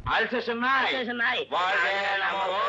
Alsatian நாய் Alsatian நாய். வாழ்க நமோ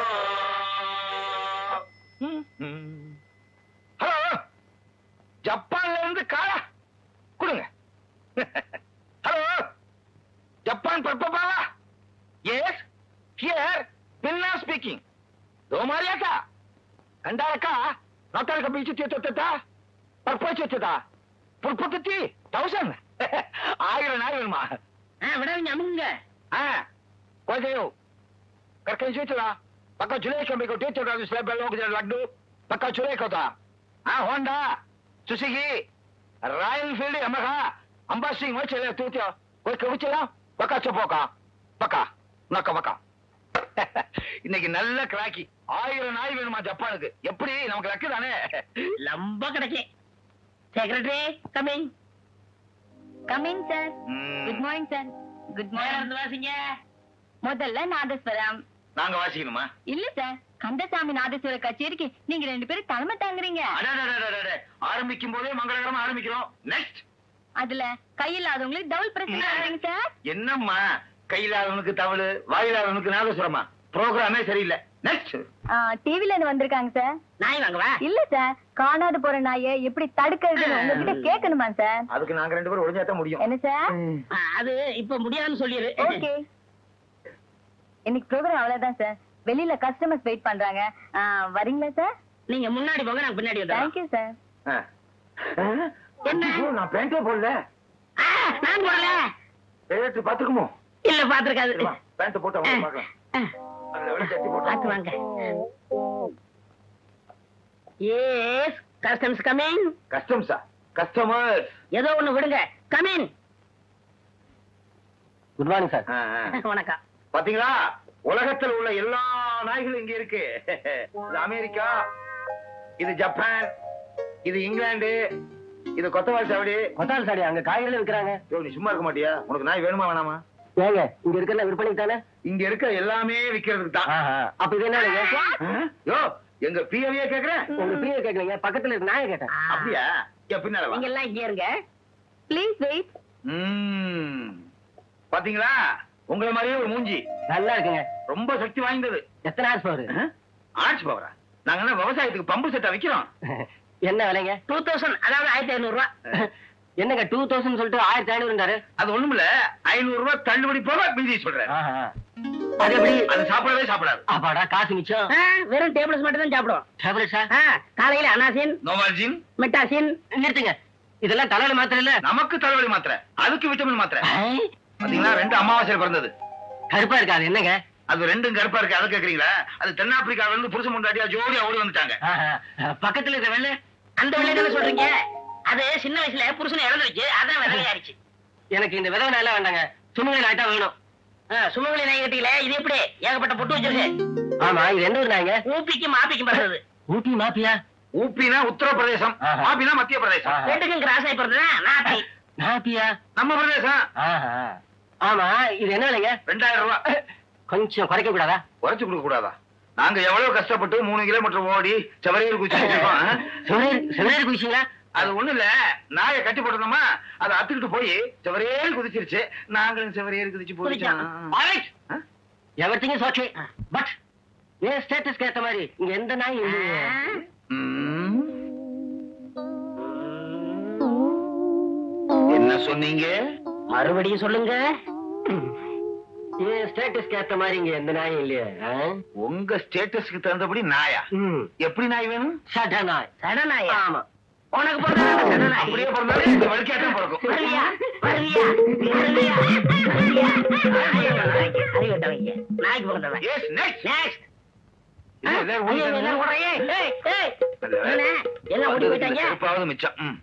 ஹலோ ஜப்பான்ல இருந்து காளா கொடுங்க ஹலோ ஜப்பான் பப்பா எஸ் ஹியர் பின்னா ஸ்பீக்கிங் ரோமாரியாக்கா கண்டாரக்கா நோட்டாரக்க பீச்சு தீர்த்தா பர்போச்சு வச்சதா புற்பத்தி தௌசண்ட் ஆயிரம் நாய் வேணுமா ஆ, விடாதீங்க அமுங்க ஆ கோதையோ கற்கை சீச்சலா பக்கா சுலேக்க మీకు టీచర్ రాదు స్లాబ్ లో లడ్డు పక్కా చులేకోతా ఆ Honda Suzuki Royal Field Yamaha అంబాసింగ్ వచ్చే తూత్యో போய் கவிச்சலாம் பக்கா சப்போக்கா பக்கா நக்க பக்கா இன்னைக்கு நல்ல கிராக்கி ஆயிரம் நாய் வேணுமா ஜப்பானுக்கு எப்படி நமக்கு லக்கு தானே லம்ப கிடைக்கு செக்ரட்டரி கமிங் கமிங் சார் ம், குட் மார்னிங் சார் குட் மேல மார்னிங் இருந்து வாசிங்க முதல்ல நாதஸ்வரம் நாங்க வாசிக்கணுமா இல்ல சார் கந்தசாமி நாதஸ்வர கச்சேரிக்கு நீங்க ரெண்டு பேரும் தலைமை தாங்குறீங்க அடடடடடட. ஆரம்பிக்கும் போதே மங்களகரமா ஆரம்பிக்கிறோம் நெக்ஸ்ட் அதுல கையில்லாதவங்களுக்கு டபுள் பிரச்சனை ஆகுறீங்க சார் என்னம்மா கையிலாதவனுக்கு தவளு வாயிலாதவனுக்கு நாதசுரமா ப்ரோக்ராமே சரியில்லை நெக்ஸ்ட் டிவில இருந்து வந்திருக்காங்க சார் நாய் வாங்கவா இல்ல சார் காணாது போற நாயை எப்படி தடுக்கிறதுன்னு உங்ககிட்ட கேட்கணுமா சார் அதுக்கு நாங்க ரெண்டு பேரும் ஒளிஞ்சாதான் முடியும் என்ன சார் ஆ, அது இப்ப முடியாதுன்னு சொல்லிடு ஓகே இன்னைக்கு ப்ரோக்ராம் அவ்வளவுதான் சார் வெளியில கஸ்டமர்ஸ் வெயிட் பண்றாங்க ஆ, வரீங்களா சார் நீங்க முன்னாடி போங்க நாங்க பின்னாடி வந்துடுறோம் தேங்க்யூ சார் ஆ. என்ன? ஐயோ, நான் பேண்டே போடல ஆ, நான் போடல எடுத்து பாத்துக்குமோ இல்ல பாத்துருக்காது பேண்ட் போட்டு அவங்க பார்க்கலாம் அதுல வெளியே தட்டி போட்டு பாத்து வாங்க எஸ் கஸ்டம்ஸ் கமிங் கஸ்டம்ஸா கஸ்டமர்ஸ் ஏதோ ஒண்ணு விடுங்க கமிங் குட் மார்னிங் சார் வணக்கம் பாத்தீங்களா உலகத்தில் உள்ள எல்லா நாய்களும் இங்க இருக்கு இது அமெரிக்கா இது ஜப்பான் இது இங்கிலாந்து இது கொத்தவால் சாவடி கொத்தால் சாடி அங்க காய்கறி விற்கிறாங்க யோ, நீ சும்மா இருக்க மாட்டியா உனக்கு நாய் வேணுமா வேணாமா ஏங்க இங்க இருக்கிற விற்பனைக்கு தானே இங்க இருக்க எல்லாமே விக்கிறதுக்கு தான் அப்ப இது என்னங்க ஆ? யோ எங்க பிஏவியே கேக்குறேன் உங்க பிரிய கேட்கலீங்க பக்கத்துல இருக்க நாயை கேட்டேன் அப்படியா ஏன் பின்னால வா நீங்க எல்லாம் இங்க இருங்க ப்ளீஸ் வெயிட் ம். பாத்தீங்களா உங்களை மாதிரியே ஒரு மூஞ்சி நல்லா இருக்குங்க ரொம்ப சக்தி வாய்ந்தது எத்தனை ஹார்ஸ் பவர் ஆட்சி பவரா நாங்க என்ன விவசாயத்துக்கு பம்பு செட்டா விக்கிறோம் என்ன விலைங்க டூ தௌசண்ட் அதாவது ஆயிரத்தி ஐநூறு ரூபா என்னங்க டூ தௌசண்ட் சொல்லிட்டு ஆயிரத்தி ஐநூறுங்காரு அது ஒண்ணுமில்ல ஐநூறு ரூபாய் தள்ளுபடி போக மீதி சொல்றேன் அது எப்படி அது சாப்பிடவே சாப்பிடாது அப்பாடா காசு மிச்சம் ஆ, வெறும் டேபிள்ஸ் மட்டும் தான் சாப்பிடுவோம் டேப்லெட்ஸா ஆ, காலையில அனாசின் நோவால்ஜின் மெட்டாசின் நிறுத்துங்க இதெல்லாம் தலையில மாத்திரம் இல்ல நமக்கு தலைவலி மாத்திரை அதுக்கு விட்டமின் மாத்திரை பாத்தீங்களா ரெண்டு அமாவாசையில் பிறந்தது கருப்பா இருக்காது என்னங்க அது ரெண்டும் கருப்பா இருக்கு அதை கேக்குறீங்களா அது தென்னாப்பிரிக்கால இருந்து புருஷ முண்டாட்டியா ஜோடியா ஓடி வந்துட்டாங்க ஆஹா. பக்கத்துல இருக்க வெள்ளை அந்த வெள்ளை தானே சொல்றீங்க அது சின்ன வயசுல புருஷனை இழந்துருச்சு அதான் விதவையாயிருச்சு எனக்கு இந்த விதவை நாயெல்லாம் வேண்டாங்க சுமங்கலி நாய்ட்டா வேணும் சுமங்கலி நாய் கட்டியில இது எப்படி ஏகப்பட்ட பொட்டு வச்சிருக்கு ஆமா இது எந்த ஊர் நாய்ங்க ஊப்பிக்கும் மாப்பிக்கும் பிறந்தது ஊட்டி மாப்பியா ஊப்பினா உத்தரப்பிரதேசம் ஆஹா. ஆப்பினா மத்திய பிரதேசம் ஆஹா. ரெண்டுக்கும் கிராஸ் ஆகி பிறந்ததா நாப்பி நாப்பியா நம்ம பிரதேசம் ஆஹா. ஆமா இது என்ன விலைங்க ரெண்டாயிரம் ரூபாய் கொஞ்சம் குறைக்க கூடாதா குறைச்சு கொடுக்க கூடாதா நாங்க எவ்வளவு கஷ்டப்பட்டு மூணு கிலோமீட்டர் ஓடி செவரையில் குச்சி வச்சிருக்கோம் சிவரேர் சிவரேர் குதிச்சிங்களா அது ஒண்ணு இல்ல நாயை கட்டி போட்டோமா அதை அத்துக்கிட்டு போய் செவரேல் குதிச்சிருச்சு நாங்களும் செவரேல் குதிச்சு போயிட்டோம் ஆ? எவர்த்திங்க ஓகே பட் ஏன் ஸ்டேட்டஸ்க்கு ஏத்த மாதிரி இங்க எந்த நாய் இல்லையே ம். என்ன சொன்னீங்க மறுபடியும் சொல்லுங்க ஏன் ஸ்டேட்டஸ்க்கு ஏத்த மாதிரி இங்க எந்த நாயும் இல்லையே ஆ? உங்க ஸ்டேட்டஸ்க்கு தகுந்தபடி நாயா ம். எப்படி நாய் வேணும் சட நாய் சடனாயா ஆமா உனக்கு பிறந்ததா சடனாய் அப்படியே பிறந்தாலும் இந்த வலிக்காட்டம் பிறக்கும் வருவியா வருவியா வருவியா வருவியா அறிவிட்டவங்க நாய்க்கு பிறந்தவன் Yes, next. நெக்ஸ்ட் இது எல்லாரும் ஓடிட்டாங்க. எல்லாம் ஓடி போயிட்டாங்க செருப்பாவது மிச்சம் ம்.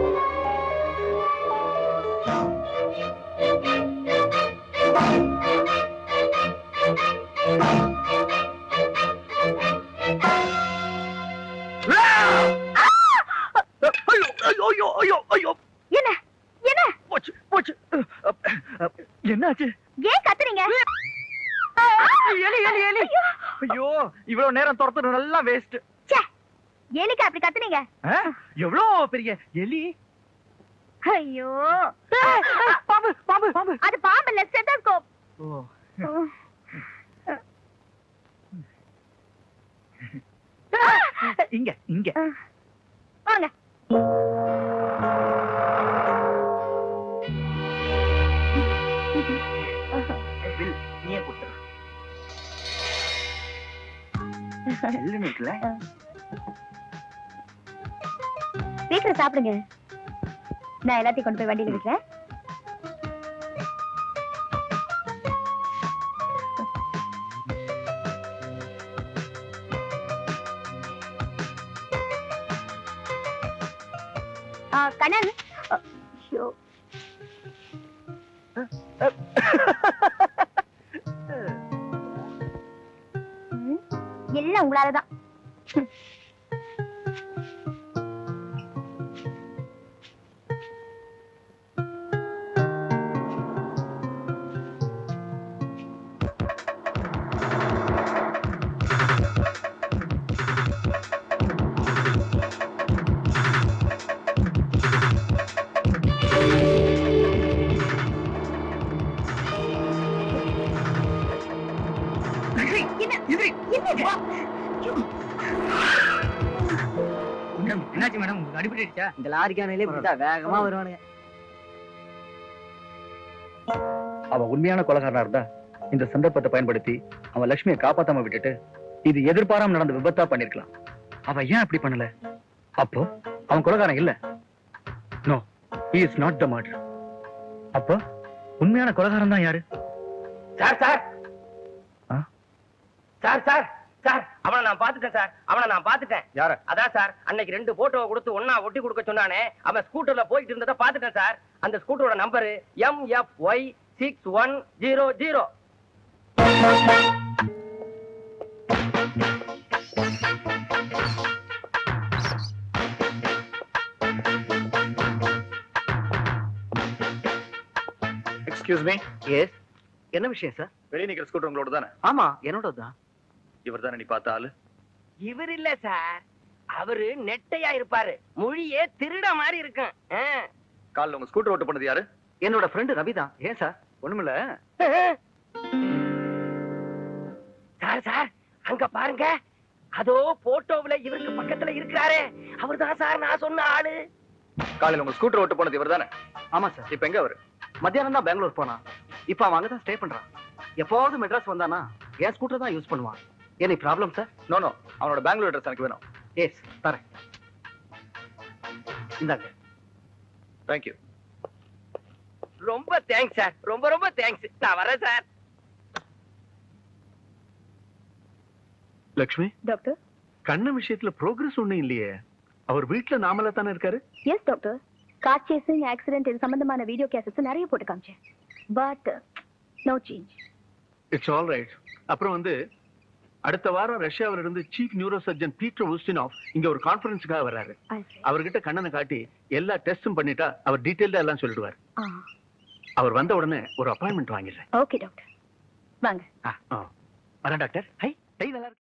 ஆ என்னாச்சு ஏன் கத்துறீங்க எலி எலி எலி ஐயோ இவ்வளவு நேரம் துரத்துறது நல்லா வேஸ்ட் ச்சே, எலிக்கு அப்படி கத்துனீங்க எவ்வளவு பெரிய எலி ஐயோ பாம்பு பாம்பு பாம்பு அது பாம்பு இல்ல ஸ்டெத்தோஸ்கோப் ஓ இங்க இங்க வாங்க வில் நீயே கொடுத்துரு செல்லுன்னு இருக்குல்ல வீட்டுல சாப்பிடுங்க நான் எல்லாத்தையும் கொண்டு போய் வண்டியில விடுறேன் ஆ, கண்ணன் அ, ஐயோ. ம், எல்லாம் உங்களாலதான் என்னாச்சு மேடம் உங்களுக்கு அடிபட்டுச்சா இந்த லாரிக்கானையிலே விட்டா வேகமா வருவானுங்க அவன் உண்மையான கொலகாரனா இருந்தா இந்த சந்தர்ப்பத்தை பயன்படுத்தி அவன் லட்சுமியை காப்பாத்தாம விட்டுட்டு இது எதிர்பாராம நடந்த விபத்தா பண்ணிருக்கலாம் அவன் ஏன் அப்படி பண்ணல அப்போ அவன் கொலகாரன் இல்ல no he is not the murderer அப்போ உண்மையான கொலகாரன் தான் யாரு சார் சார் ஆ? சார் சார் சார் அவனை நான் பாத்துட்டேன் சார் அவனை நான் பாத்துட்டேன் யார அதான் சார் அன்னைக்கு ரெண்டு போட்டோவை கொடுத்து ஒன்னா ஒட்டி கொடுக்க சொன்னானே அவன் ஸ்கூட்டர்ல போயிட்டு இருந்ததை பாத்துட்டேன் சார் அந்த ஸ்கூட்டரோட number M F Y six one zero zero excuse me yes என்ன விஷயம் சார் வெளியே நிக்கிற ஸ்கூட்டர் உங்களோட தானே ஆமா என்னோட தான் இவர் தானே நீ பார்த்த ஆளு இவர் இல்ல சார் அவரு நெட்டையா இருப்பாரு மொழியே திருட மாதிரி இருக்கும் ஆ. காலில் உங்க ஸ்கூட்டர் ஓட்டு பண்ணது யாரு என்னோட ஃப்ரெண்டு ரவி தான் ஏன் சார் ஒண்ணுமில்ல சார் சார் அங்க பாருங்க அதோ போட்டோவுல இவருக்கு பக்கத்துல இருக்கிறாரே அவர்தான் சார் நான் சொன்ன ஆளு காலையில உங்க ஸ்கூட்டர் ஓட்டு பண்ணது இவர் தானே ஆமா சார் இப்ப எங்க அவரு மத்தியானம் தான் பெங்களூர் போனான் இப்போ அவன் அங்கதான் ஸ்டே பண்றான் எப்போவாவது மெட்ராஸ் வந்தானா என் ஸ்கூட்டர் தான் யூஸ் பண்ணுவான் any problem sir no no அவனோட பெங்களூர் அட்ரஸ் எனக்கு வேணும் எஸ் தரேன் இந்தாங்க தேங்க்யூ ரொம்ப தேங்க்ஸ் சார் ரொம்ப ரொம்ப தேங்க்ஸ் நான் வரேன் சார் லக்ஷ்மி டாக்டர் கண்ண விஷயத்துல ப்ரோக்ரஸ் ஒண்ணும் இல்லையே அவர் வீட்டுல நாமலா தானே இருக்காரு yes doctor car chasing accident இது சம்பந்தமான வீடியோ கேசஸ் நிறைய போட்டு காமிச்சேன் but no change it's all right அப்புறம் வந்து அடுத்த வாரம் ரஷ்யாவில இருந்து chief neuro surgeon Peter Ustinov இங்க ஒரு கான்ஃபரன்ஸுக்காக வர்றாரு அவர்கிட்ட கண்ணனை காட்டி எல்லா டெஸ்டும் பண்ணிட்டா அவர் டீட்டெயில்டா எல்லாம் சொல்லிடுவார் அவர் வந்த உடனே ஒரு அப்பாயின்மெண்ட் வாங்கிடுறேன் ஓகே டாக்டர் வாங்க வரேன் டாக்டர் ஹை கை நல்லா இருக்கு